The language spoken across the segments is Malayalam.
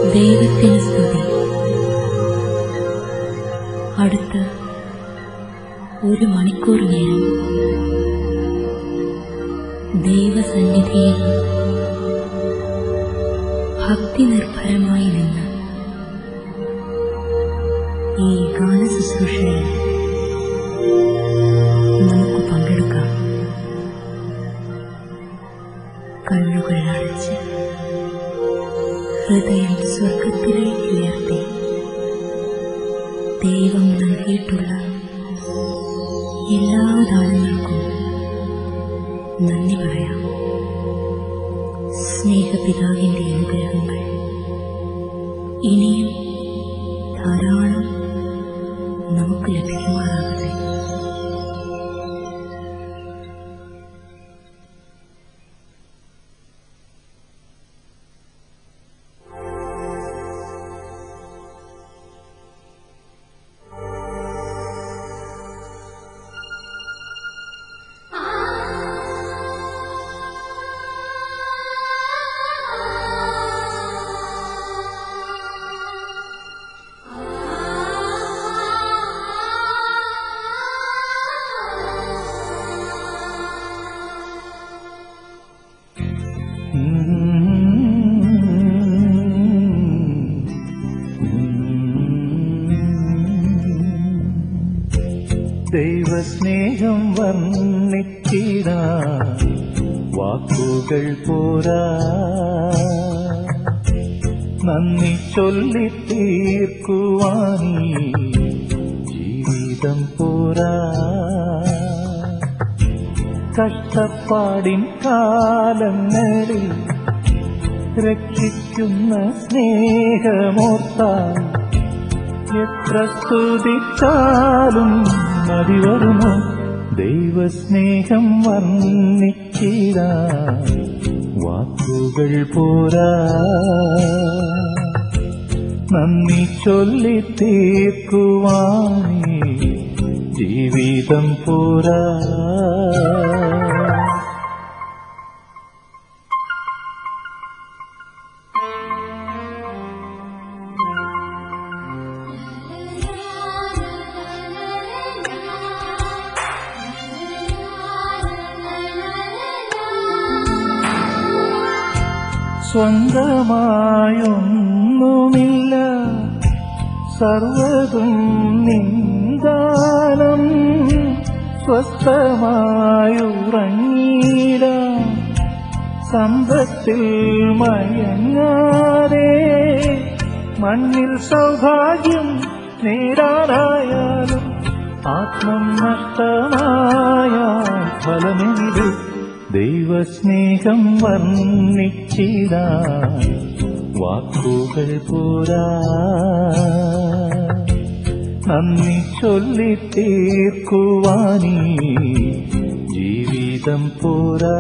ദൈവത്തിന് സ്തുതി അടുത്ത ഒരു മണിക്കൂർ നേരം ദൈവസന്നിധിയിൽ ഭക്തി നിർഭരമായി നിന്ന് ഈ ഗാന ശുശ്രൂഷയിൽ നമുക്ക് പങ്കെടുക്കാം കണ്ണുകൾ അടച്ച് ഹൃദയം സ്വർഗത്തിലേക്ക് ഉയർത്തി ദൈവം നൽകിയിട്ടുള്ള എല്ലാ ദാനങ്ങൾക്കും നന്ദി പറയാം സ്നേഹപിതാവിന്റെ അനുഗ്രഹങ്ങൾ ഇനിയും ധാരാളം നമുക്ക് ലഭിക്കുമാറാകട്ടെ ദൈവസ്നേഹം വർണ്ണിച്ചിട വാക്കുകൾ പോരാ നന്ദി ചൊല്ലി തീർക്കുവാനീ ജീവിതം പോരാ കഷ്ടപ്പാടിൻ കാലങ്ങളിൽ രക്ഷിക്കുന്ന സ്നേഹമോർത്താൽ എത്ര സ്തുതിച്ചാലും മതി വരുമോ ദൈവസ്നേഹം വർണ്ണിച്ചിട വാക്കുകൾ പോരാ നന്ദി ചൊല്ലി തീർക്കുവാനേ ജീവിതം പോരാ സ്വന്തമായൊന്നുമില്ല സർവതും നിന്ദാനം സ്വസ്ഥമായുറങ്ങീട സമ്പത്തിൽ മയങ്ങാതെ മണ്ണിൽ സൗഭാഗ്യം നേടാനായാലും ആത്മം നഷ്ടമായ ഫലമെനിത് ദൈവസ്നേഹം വർണ്ണിച്ചിട വാക്കുകൾ പോരാ നന്ദി ചൊല്ലി തീർക്കുവാനീ ജീവിതം പോരാ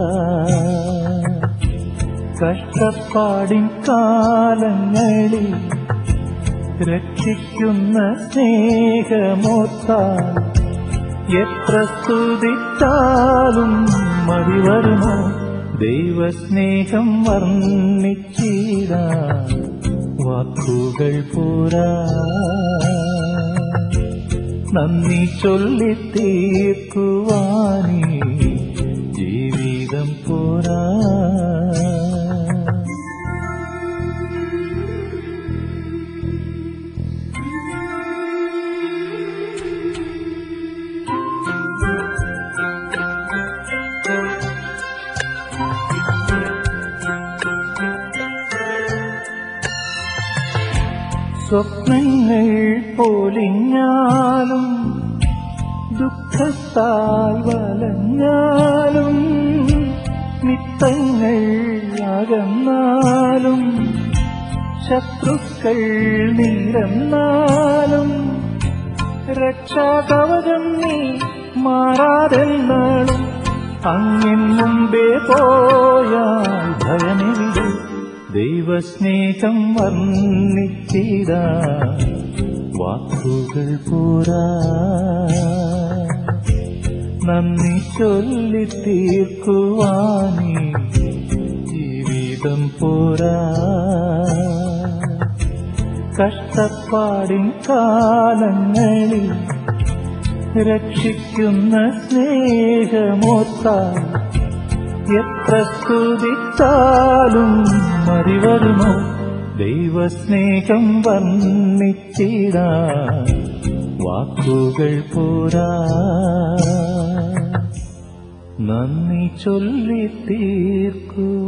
കഷ്ടപ്പാടിൻ കാലങ്ങളിൽ രക്ഷിക്കുന്ന സ്നേഹമോത്താൽ എത്ര സ്തുതിച്ചാലും മതി വരുമോ ദൈവസ്നേഹം വർണ്ണിച്ചിട വാക്കുകൾ പോരാ നന്ദി ചൊല്ലി തീർക്കുവാനേ ജീവിതം പോരാ സ്വപ്നങ്ങൾ പൊലിഞ്ഞാലും ദുഃഖത്താൽ വലഞ്ഞാലും മിത്തങ്ങൾ അകന്നാലും ശത്രുക്കൾ നിരന്നാലും രക്ഷാകവചം നീ മാറാതെന്നാളും അങ്ങിൻ മുമ്പേ പോയാൽ ഭയമെവിടെ ദൈവസ്നേഹം വർണ്ണിച്ചിട വാക്കുകൾ പോരാ നന്ദി ചൊല്ലി തീർക്കുവാനേ ജീവിതം പോരാ കഷ്ടപ്പാടിൻ കാലങ്ങളിൽ രക്ഷിക്കുന്ന സ്നേഹമോത്താൽ എത്ര സ്തുതിച്ചാലും മറിവരുമോ ദൈവസ്നേഹം വർണ്ണിച്ചിടാൻ വാക്കുകൾ പോരാ നന്ദി ചൊല്ലി തീർക്കൂ